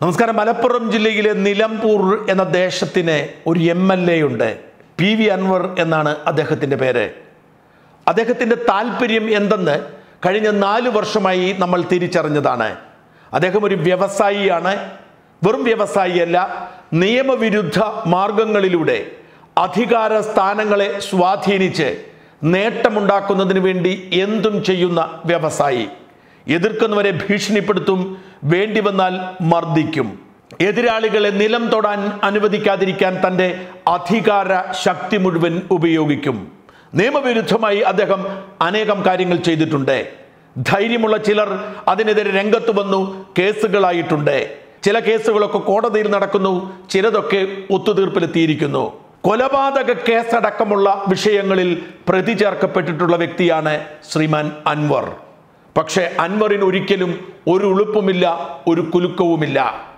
നമസ്കാരം മലപ്പുറം ജില്ലയിലെ നിലമ്പൂർ എന്ന ദേശത്തിന് ഒരു എം എൽ എ ഉണ്ട് പി വി അൻവർ എന്നാണ് അദ്ദേഹത്തിൻ്റെ പേര് അദ്ദേഹത്തിൻ്റെ താല്പര്യം എന്തെന്ന് കഴിഞ്ഞ നാല് വർഷമായി നമ്മൾ തിരിച്ചറിഞ്ഞതാണ് അദ്ദേഹം ഒരു വ്യവസായിയാണ് വെറും വ്യവസായിയല്ല നിയമവിരുദ്ധ മാർഗങ്ങളിലൂടെ അധികാര സ്ഥാനങ്ങളെ സ്വാധീനിച്ച് നേട്ടമുണ്ടാക്കുന്നതിന് വേണ്ടി എന്തും ചെയ്യുന്ന വ്യവസായി എതിർക്കുന്നവരെ ഭീഷണിപ്പെടുത്തും വേണ്ടി വന്നാൽ മർദ്ദിക്കും എതിരാളികളെ നിലം തൊടാൻ അനുവദിക്കാതിരിക്കാൻ തൻ്റെ അധികാര ശക്തി മുഴുവൻ ഉപയോഗിക്കും നിയമവിരുദ്ധമായി അദ്ദേഹം അനേകം കാര്യങ്ങൾ ചെയ്തിട്ടുണ്ട് ധൈര്യമുള്ള ചിലർ അതിനെതിരെ രംഗത്ത് വന്നു കേസുകളായിട്ടുണ്ട് ചില കേസുകളൊക്കെ കോടതിയിൽ നടക്കുന്നു ചിലതൊക്കെ ഒത്തുതീർപ്പിലെത്തിയിരിക്കുന്നു കൊലപാതക കേസടക്കമുള്ള വിഷയങ്ങളിൽ പ്രതി ചേർക്കപ്പെട്ടിട്ടുള്ള വ്യക്തിയാണ് ശ്രീമാൻ അൻവർ പക്ഷേ അൻവറിന് ഒരിക്കലും ഒരു ഉളുപ്പുമില്ല ഒരു കുലുക്കവുമില്ല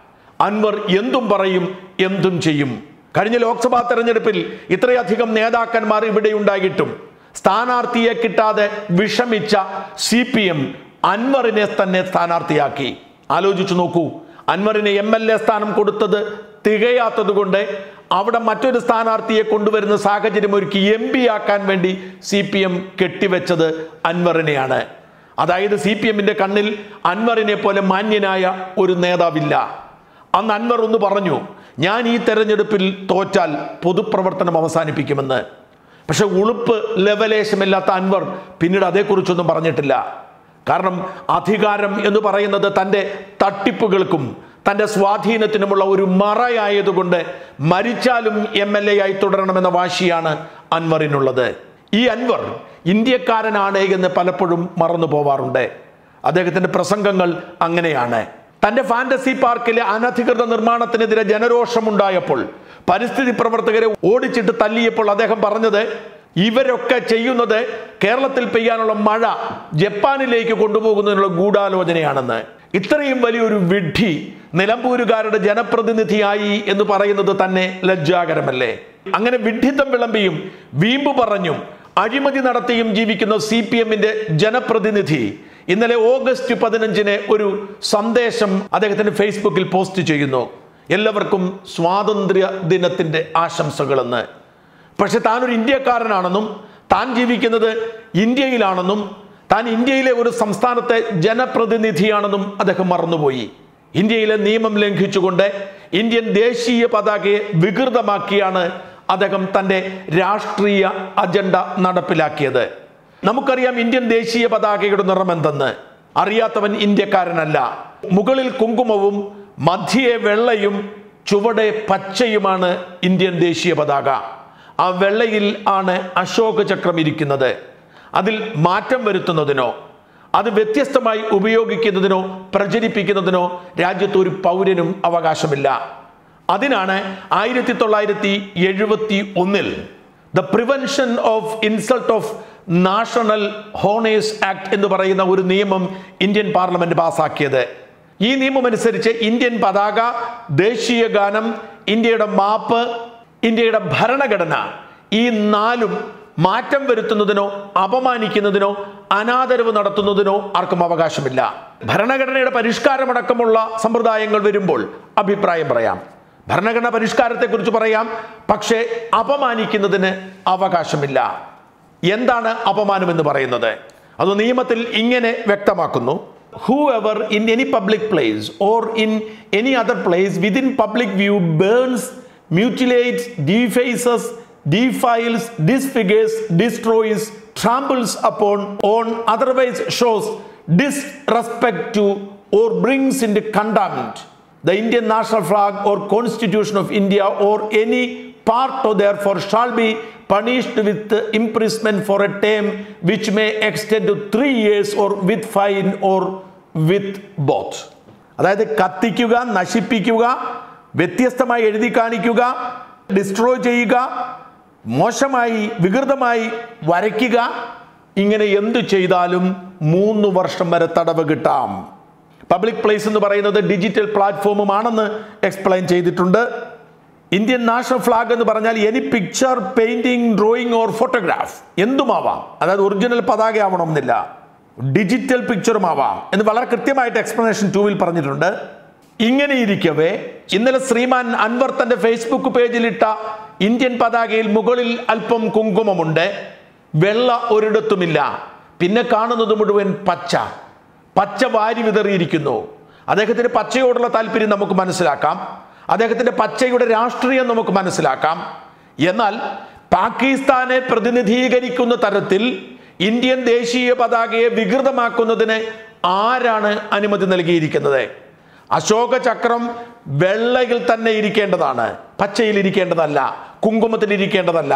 അൻവർ എന്തും പറയും എന്തും ചെയ്യും കഴിഞ്ഞ ലോക്സഭാ തെരഞ്ഞെടുപ്പിൽ ഇത്രയധികം നേതാക്കന്മാർ ഇവിടെ ഉണ്ടായിട്ടും സ്ഥാനാർത്ഥിയെ കിട്ടാതെ വിഷമിച്ച സി പി എം അൻവറിനെ തന്നെ സ്ഥാനാർത്ഥിയാക്കി ആലോചിച്ചു നോക്കൂ അൻവറിന് എം എൽ എ സ്ഥാനം കൊടുത്തത് തികയാത്തത് കൊണ്ട് അവിടെ മറ്റൊരു സ്ഥാനാർത്ഥിയെ കൊണ്ടുവരുന്ന സാഹചര്യം ഒരുക്കി എം പി ആക്കാൻ വേണ്ടി സി പി എം കെട്ടിവെച്ചത് അൻവറിനെയാണ് അതായത് സി പി എമ്മിന്റെ കണ്ണിൽ അൻവറിനെ പോലെ മാന്യനായ ഒരു നേതാവില്ല അന്ന് അൻവർ ഒന്ന് പറഞ്ഞു ഞാൻ ഈ തെരഞ്ഞെടുപ്പിൽ തോറ്റാൽ പൊതുപ്രവർത്തനം അവസാനിപ്പിക്കുമെന്ന് പക്ഷെ ഉളുപ്പ് ലെവലേശമില്ലാത്ത അൻവർ പിന്നീട് അതേക്കുറിച്ചൊന്നും പറഞ്ഞിട്ടില്ല കാരണം അധികാരം എന്ന് പറയുന്നത് തൻ്റെ തട്ടിപ്പുകൾക്കും തൻ്റെ സ്വാധീനത്തിനുമുള്ള ഒരു മറയായതുകൊണ്ട് മരിച്ചാലും എം എൽ എ ആയി തുടരണമെന്ന വാശിയാണ് അൻവറിനുള്ളത് ഈ അൻവർ ഇന്ത്യക്കാരനാണ് എന്ന് പലപ്പോഴും മറന്നു പോവാറുണ്ട് അദ്ദേഹത്തിൻ്റെ പ്രസംഗങ്ങൾ അങ്ങനെയാണ് തൻ്റെ ഫാന്റസി പാർക്കിലെ അനധികൃത നിർമ്മാണത്തിനെതിരെ ജനരോഷമുണ്ടായപ്പോൾ പരിസ്ഥിതി പ്രവർത്തകരെ ഓടിച്ചിട്ട് തല്ലിയപ്പോൾ അദ്ദേഹം പറഞ്ഞത് ഇവരൊക്കെ ചെയ്യുന്നത് കേരളത്തിൽ പെയ്യാനുള്ള മഴ ജപ്പാനിലേക്ക് കൊണ്ടുപോകുന്നതിനുള്ള ഗൂഢാലോചനയാണെന്ന് ഇത്രയും വലിയൊരു വിഡ്ഢി നിലമ്പൂരുകാരുടെ ജനപ്രതിനിധിയായി എന്ന് പറയുന്നത് തന്നെ ലജ്ജാകരമല്ലേ അങ്ങനെ വിഡ്ഢിത്തം വിളമ്പിയും വീമ്പ് പറഞ്ഞും അഴിമതി നടത്തിയും ജീവിക്കുന്ന സി പി എമ്മിന്റെ ജനപ്രതിനിധി ഇന്നലെ ഓഗസ്റ്റ് പതിനഞ്ചിന് ഒരു സന്ദേശം അദ്ദേഹത്തിന്റെ ഫേസ്ബുക്കിൽ പോസ്റ്റ് ചെയ്യുന്നു എല്ലാവർക്കും സ്വാതന്ത്ര്യ ദിനത്തിന്റെ ആശംസകളെന്ന് പക്ഷെ താൻ ഒരു ഇന്ത്യക്കാരനാണെന്നും താൻ ജീവിക്കുന്നത് ഇന്ത്യയിലാണെന്നും താൻ ഇന്ത്യയിലെ ഒരു സംസ്ഥാനത്തെ ജനപ്രതിനിധിയാണെന്നും അദ്ദേഹം മറന്നുപോയി ഇന്ത്യയിലെ നിയമം ലംഘിച്ചുകൊണ്ട് ഇന്ത്യൻ ദേശീയ പതാകയെ വികൃതമാക്കിയാണ് അദ്ദേഹം തൻ്റെ രാഷ്ട്രീയ അജണ്ട നടപ്പിലാക്കിയത് നമുക്കറിയാം ഇന്ത്യൻ ദേശീയ പതാകയുടെ നിറം എന്തെന്ന് അറിയാത്തവൻ ഇന്ത്യക്കാരനല്ല മുകളിൽ കുങ്കുമവും മധ്യയെ വെള്ളയും ചുവടെ പച്ചയുമാണ് ഇന്ത്യൻ ദേശീയ പതാക ആ വെള്ളയിൽ ആണ് അശോക ചക്രം ഇരിക്കുന്നത് അതിൽ മാറ്റം വരുത്തുന്നതിനോ അത് വ്യത്യസ്തമായി ഉപയോഗിക്കുന്നതിനോ പ്രചരിപ്പിക്കുന്നതിനോ രാജ്യത്ത് ഒരു പൗരനും അവകാശമില്ല അതിനാണ് ആയിരത്തി തൊള്ളായിരത്തി എഴുപത്തി ഒന്നിൽ the prevention of insult of national honours act എന്ന് പറയുന്ന ഒരു നിയമം ഇന്ത്യൻ പാർലമെന്റ് പാസാക്കിയത് ഈ നിയമം അനുസരിച്ച് ഇന്ത്യൻ പതാക ദേശീയ ഗാനം ഇന്ത്യയുടെ മാപ്പ് ഇന്ത്യയുടെ ഭരണഘടന ഈ നാലും മാറ്റം വരുത്തുന്നതിനോ അപമാനിക്കുന്നതിനോ അനാദരവ് നടത്തുന്നതിനോ ആർക്കും അവകാശമില്ല ഭരണഘടനയുടെ പരിഷ്കാരമടക്കമുള്ള സമ്പ്രദായങ്ങൾ വരുമ്പോൾ അഭിപ്രായം പറയാം ഭരണഘടന പരിഷ്കാരത്തെക്കുറിച്ച് പറയാം പക്ഷേ അപമാനിക്കുന്നതിന് അവകാശമില്ല എന്താണ് അപമാനം എന്ന് പറയുന്നത് അത് നിയമത്തിൽ ഇങ്ങനെ വ്യക്തമാക്കുന്നു whoever in any public place or in any other place within public view burns mutilates defaces defiles, disfigures, destroys, tramples upon, on, otherwise shows disrespect to, or brings into contempt the Indian national flag or constitution of India or any part of therefore shall be punished with imprisonment for a term which may extend to three years or with fine or with both. അതായത് കത്തിക്കുക നശിപ്പിക്കുക വ്യത്യസ്തമായി എഴുതി കാണിക്കുക destroy ചെയ്യുക മോശമായി വികൃതമായി വരയ്ക്കുക ഇങ്ങനെ എന്തു ചെയ്താലും മൂന്ന് വർഷം വരെ തടവ് കിട്ടാം പബ്ലിക് പ്ലേസ് എന്ന് പറയുന്നത് ഡിജിറ്റൽ പ്ലാറ്റ്ഫോമുമാണെന്ന് എക്സ്പ്ലെയിൻ ചെയ്തിട്ടുണ്ട് ഇന്ത്യൻ നാഷണൽ ഫ്ലാഗ് എന്ന് പറഞ്ഞാൽ any picture painting drawing or photograph എന്തുമാവാം അതായത് ഒറിജിനൽ പതാക ആവണമെന്നില്ല ഡിജിറ്റൽ പിക്ചറും ആവാം എന്ന് വളരെ കൃത്യമായിട്ട് എക്സ്പ്ലനേഷൻ ടൂവിൽ പറഞ്ഞിട്ടുണ്ട് ഇങ്ങനെയിരിക്കവേ ഇന്നലെ ശ്രീമാൻ അൻവർ തന്റെ ഫേസ്ബുക്ക് പേജിലിട്ട ഇന്ത്യൻ പതാകയിൽ മുകളിൽ അല്പം കുങ്കുമമുണ്ട് വെള്ള ഒരിടത്തുമില്ല പിന്നെ കാണുന്നത് മുഴുവൻ പച്ച പച്ച വാരി വിതറിയിരിക്കുന്നു അദ്ദേഹത്തിന് പച്ചയോടുള്ള താല്പര്യം നമുക്ക് മനസ്സിലാക്കാം അദ്ദേഹത്തിന്റെ പച്ചയുടെ രാഷ്ട്രീയം നമുക്ക് മനസ്സിലാക്കാം എന്നാൽ പാകിസ്ഥാനെ പ്രതിനിധീകരിക്കുന്ന തരത്തിൽ ഇന്ത്യൻ ദേശീയ പതാകയെ വികൃതമാക്കുന്നതിന് ആരാണ് അനുമതി നൽകിയിരിക്കുന്നത് അശോക ചക്രം വെള്ളയിൽ തന്നെ ഇരിക്കേണ്ടതാണ് പച്ചയിൽ ഇരിക്കേണ്ടതല്ല കുങ്കുമത്തിൽ ഇരിക്കേണ്ടതല്ല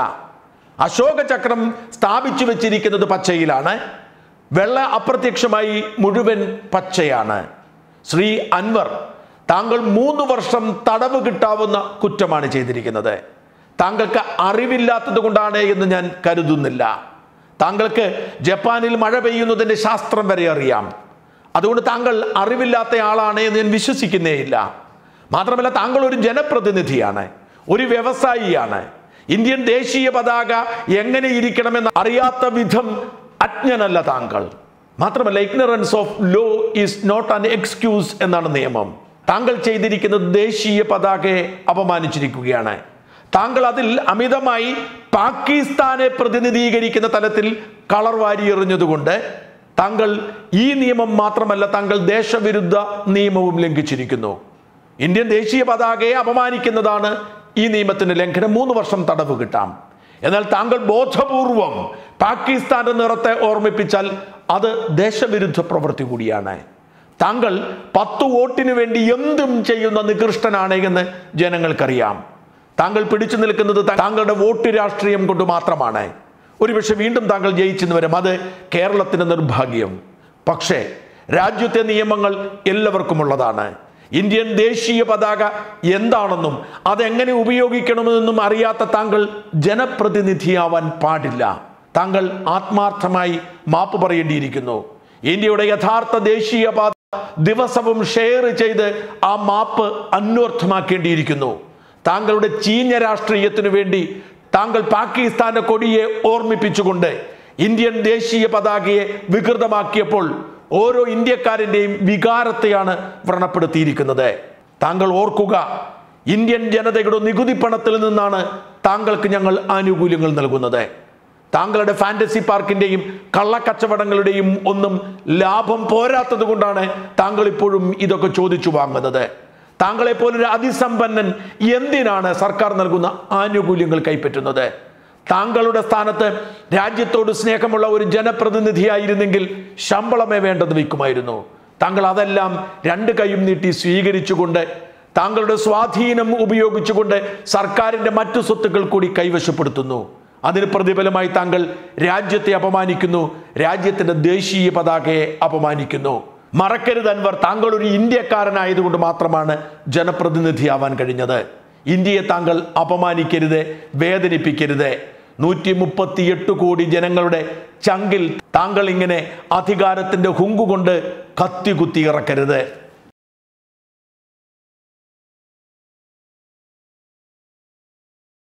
അശോക ചക്രം സ്ഥാപിച്ചു വെച്ചിരിക്കുന്നത് പച്ചയിലാണ് വെള്ള അപ്രത്യക്ഷമായി മുഴുവൻ പച്ചയാണ് ശ്രീ അൻവർ താങ്കൾ മൂന്ന് വർഷം തടവ് കിട്ടാവുന്ന കുറ്റമാണ് ചെയ്തിരിക്കുന്നത് താങ്കൾക്ക് അറിവില്ലാത്തത് കൊണ്ടാണ് എന്ന് ഞാൻ കരുതുന്നില്ല താങ്കൾക്ക് ജപ്പാനിൽ മഴ പെയ്യുന്നതിൻ്റെ ശാസ്ത്രം വരെ അറിയാം അതുകൊണ്ട് താങ്കൾ അറിവില്ലാത്ത ആളാണ് എന്ന് ഞാൻ വിശ്വസിക്കുന്നേയില്ല മാത്രമല്ല താങ്കൾ ഒരു ജനപ്രതിനിധിയാണ് ഒരു വ്യവസായിയാണ് ഇന്ത്യൻ ദേശീയ പതാക എങ്ങനെ ഇരിക്കണമെന്ന് അറിയാത്ത വിധം അജ്ഞനല്ല താങ്കൾ മാത്രമല്ല ignorance of law is not an excuse എന്നാണ് നിയമം താങ്കൾ ചെയ്തിരിക്കുന്നത് ദേശീയ പതാകയെ അപമാനിച്ചിരിക്കുകയാണ് താങ്കൾ അതിൽ അമിതമായി പാകിസ്ഥാനെ പ്രതിനിധീകരിക്കുന്ന തലത്തിൽ കളർ വാരി എറിഞ്ഞതുകൊണ്ട് താങ്കൾ ഈ നിയമം മാത്രമല്ല താങ്കൾ ദേശവിരുദ്ധ നിയമവും ലംഘിച്ചിരിക്കുന്നു ഇന്ത്യൻ ദേശീയ പതാകയെ അപമാനിക്കുന്നതാണ് ഈ നിയമത്തിന്റെ ലംഘനം മൂന്ന് വർഷം തടവ് കിട്ടാം എന്നാൽ താങ്കൾ ബോധപൂർവം പാകിസ്ഥാന്റെ നിറത്തെ ഓർമ്മിപ്പിച്ചാൽ അത് ദേശവിരുദ്ധ പ്രവൃത്തി കൂടിയാണ് താങ്കൾ പത്ത് വോട്ടിന് വേണ്ടി എന്തും ചെയ്യുന്ന നികൃഷ്ടനാണ് എന്ന് ജനങ്ങൾക്കറിയാം താങ്കൾ പിടിച്ചു നിൽക്കുന്നത് താങ്കളുടെ വോട്ട് രാഷ്ട്രീയം കൊണ്ട് മാത്രമാണ് ഒരുപക്ഷെ വീണ്ടും താങ്കൾ ജയിച്ചെന്ന് വരും അത് കേരളത്തിന് നിർഭാഗ്യം പക്ഷേ രാജ്യത്തെ നിയമങ്ങൾ എല്ലാവർക്കും ഉള്ളതാണ് ഇന്ത്യൻ ദേശീയ പതാക എന്താണെന്നും അതെങ്ങനെ ഉപയോഗിക്കണമെന്നും അറിയാത്ത താങ്കൾ ജനപ്രതിനിധിയാവാൻ പാടില്ല താങ്കൾ ആത്മാർത്ഥമായി മാപ്പ് പറയേണ്ടിയിരിക്കുന്നു ഇന്ത്യയുടെ യഥാർത്ഥ ദേശീയ പാത ദിവസവും ഷെയർ ചെയ്ത് ആ മാപ്പ് അന്വർത്ഥമാക്കേണ്ടിയിരിക്കുന്നു താങ്കളുടെ ചീഞ്ഞ രാഷ്ട്രീയത്തിനു വേണ്ടി താങ്കൾ പാകിസ്ഥാന്റെ കൊടിയെ ഓർമ്മിപ്പിച്ചുകൊണ്ട് ഇന്ത്യൻ ദേശീയ പതാകയെ വികൃതമാക്കിയപ്പോൾ ഓരോ ഇന്ത്യക്കാരൻ്റെയും വികാരത്തെയാണ് വ്രണപ്പെടുത്തിയിരിക്കുന്നത് താങ്കൾ ഓർക്കുക ഇന്ത്യൻ ജനതയുടെ നികുതി പണത്തിൽ നിന്നാണ് താങ്കൾക്ക് ഞങ്ങൾ ആനുകൂല്യങ്ങൾ നൽകുന്നത് താങ്കളുടെ ഫാന്റസി പാർക്കിന്റെയും കള്ളക്കച്ചവടങ്ങളുടെയും ഒന്നും ലാഭം പോരാത്തത് കൊണ്ടാണ് താങ്കൾ ഇപ്പോഴും ഇതൊക്കെ ചോദിച്ചു വാങ്ങുന്നത് താങ്കളെ പോലൊരു അതിസമ്പന്നൻ എന്തിനാണ് സർക്കാർ നൽകുന്ന ആനുകൂല്യങ്ങൾ കൈപ്പറ്റുന്നത് താങ്കളുടെ സ്ഥാനത്ത് രാജ്യത്തോട് സ്നേഹമുള്ള ഒരു ജനപ്രതിനിധിയായിരുന്നെങ്കിൽ ശമ്പളമേ വേണ്ടത് വയ്ക്കുമായിരുന്നു താങ്കൾ അതെല്ലാം രണ്ട് കൈയും നീട്ടി സ്വീകരിച്ചുകൊണ്ട് താങ്കളുടെ സ്വാധീനം ഉപയോഗിച്ചുകൊണ്ട് സർക്കാരിന്റെ മറ്റു സ്വത്തുക്കൾ കൂടി കൈവശപ്പെടുത്തുന്നു അതിന് പ്രതിഫലമായി താങ്കൾ രാജ്യത്തെ അപമാനിക്കുന്നു രാജ്യത്തിന്റെ ദേശീയ പതാകയെ അപമാനിക്കുന്നു മറക്കരുത് അൻവർ താങ്കൾ ഒരു ഇന്ത്യക്കാരനായതുകൊണ്ട് മാത്രമാണ് ജനപ്രതിനിധിയാവാൻ കഴിഞ്ഞത് ഇന്ത്യയെ താങ്കൾ അപമാനിക്കരുത് വേദനിപ്പിക്കരുത് നൂറ്റി മുപ്പത്തിയെട്ട് കോടി ജനങ്ങളുടെ ചങ്കിൽ താങ്കൾ ഇങ്ങനെ അധികാരത്തിന്റെ ഹുങ്കുകൊണ്ട് കത്തി കുത്തി ഇറക്കരുത്